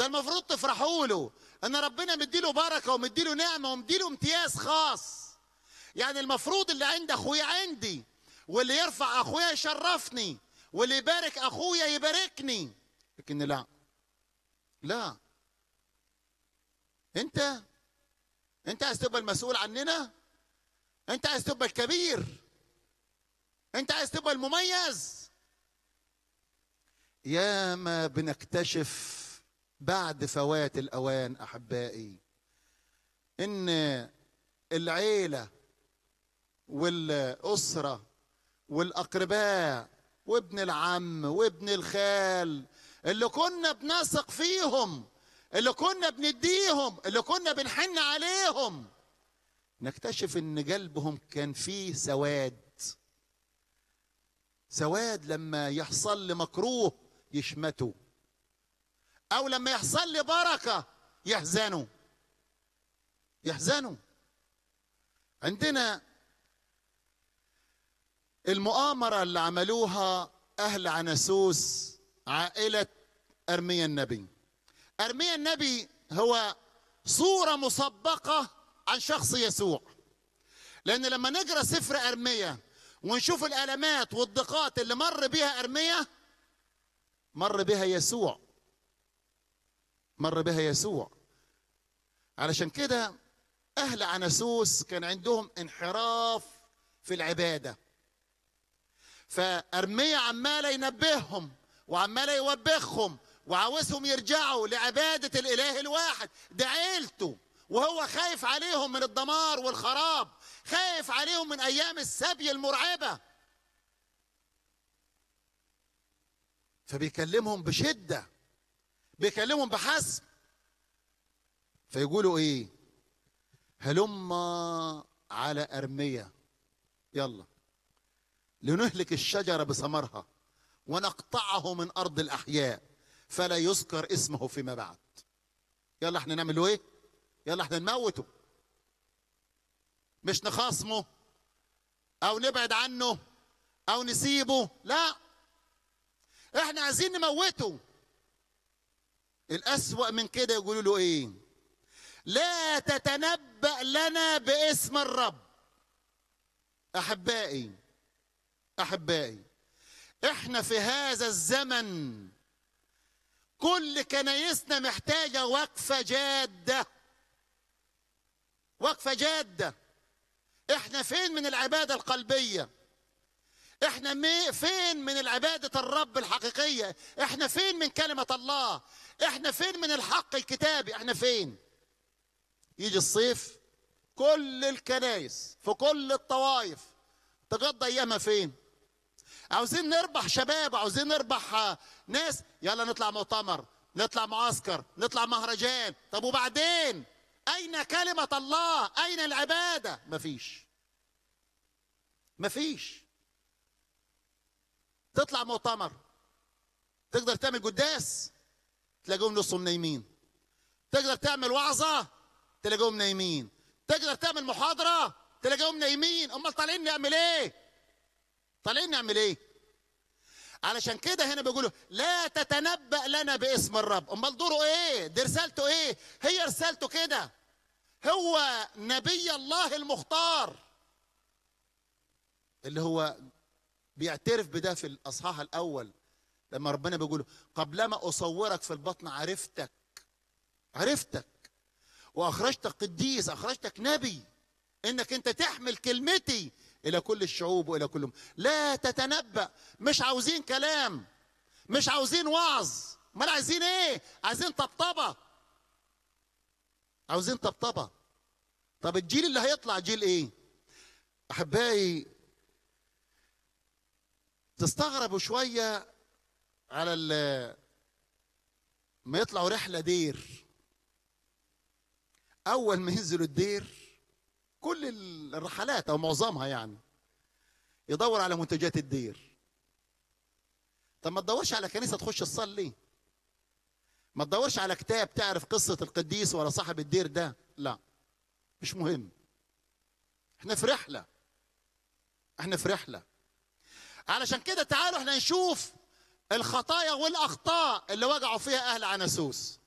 فالمفروض تفرحوا له ان ربنا مديله بركه ومديله نعمه ومديله امتياز خاص يعني المفروض اللي عند اخويا عندي واللي يرفع اخويا يشرفني واللي يبارك اخويا يباركني لكن لا لا انت انت عايز تبقى المسؤول عننا انت عايز تبقى الكبير انت عايز تبقى المميز يا ما بنكتشف بعد فوات الاوان احبائي ان العيله والاسره والاقرباء وابن العم وابن الخال اللي كنا بنثق فيهم اللي كنا بنديهم اللي كنا بنحن عليهم نكتشف ان قلبهم كان فيه سواد سواد لما يحصل لي مكروه يشمتوا او لما يحصل لي بركه يحزنوا يحزنوا عندنا المؤامره اللي عملوها اهل عنسوس عائله ارميا النبي ارميا النبي هو صوره مسبقه عن شخص يسوع لان لما نقرا سفر ارميا ونشوف الالمات والضيقات اللي مر بها ارميا مر بها يسوع مر بها يسوع علشان كده اهل عنسوس كان عندهم انحراف في العباده فارميا عمال ينبههم وعمال يوبخهم وعاوزهم يرجعوا لعباده الاله الواحد ده عيلته وهو خايف عليهم من الدمار والخراب خايف عليهم من ايام السبي المرعبه فبيكلمهم بشده بيكلمهم بحسم فيقولوا ايه هلم على ارميه يلا لنهلك الشجره بثمرها ونقطعه من ارض الاحياء فلا يذكر اسمه فيما بعد يلا احنا نعمل ايه يلا احنا نموته مش نخاصمه او نبعد عنه او نسيبه لا احنا عايزين نموته الاسوا من كده يقولوا له ايه لا تتنبأ لنا باسم الرب احبائي احبائي احنا في هذا الزمن كل كنايسنا محتاجه وقفه جاده وقفه جاده احنا فين من العباده القلبيه احنا مي فين من العباده الرب الحقيقيه احنا فين من كلمه الله احنا فين من الحق الكتابي احنا فين يجي الصيف كل الكنايس في كل الطوائف تقضي ايامها فين عاوزين نربح شباب عاوزين نربح ناس يلا نطلع مؤتمر نطلع معسكر نطلع مهرجان طب وبعدين اين كلمه الله اين العباده مفيش مفيش تطلع مؤتمر تقدر تعمل قداس تلاقيهم نصهم نايمين تقدر تعمل وعظه تلاقيهم نايمين تقدر تعمل محاضره تلاقيهم نايمين امال طالعين نعمل ايه طالعين نعمل ايه علشان كده هنا بيقولوا لا تتنبأ لنا باسم الرب امال دوره ايه دي رسالته ايه هي رسالته كده هو نبي الله المختار اللي هو بيعترف بده في الاصحاح الاول لما ربنا بيقول قبلما اصورك في البطن عرفتك عرفتك واخرجتك قديس اخرجتك نبي انك انت تحمل كلمتي الى كل الشعوب والى كلهم لا تتنبأ مش عاوزين كلام مش عاوزين وعظ امال عايزين ايه عايزين طبطبه عاوزين طبطبه طب الجيل اللي هيطلع جيل ايه احبائي تستغربوا شويه على ما يطلعوا رحله دير اول ما ينزلوا الدير كل الرحلات او معظمها يعني يدور على منتجات الدير طب ما تدورش على كنيسه تخش تصلي ما تدورش على كتاب تعرف قصه القديس ولا صاحب الدير ده لا مش مهم احنا في رحله احنا في رحله علشان كده تعالوا احنا نشوف الخطايا والاخطاء اللي وقعوا فيها اهل عنسوس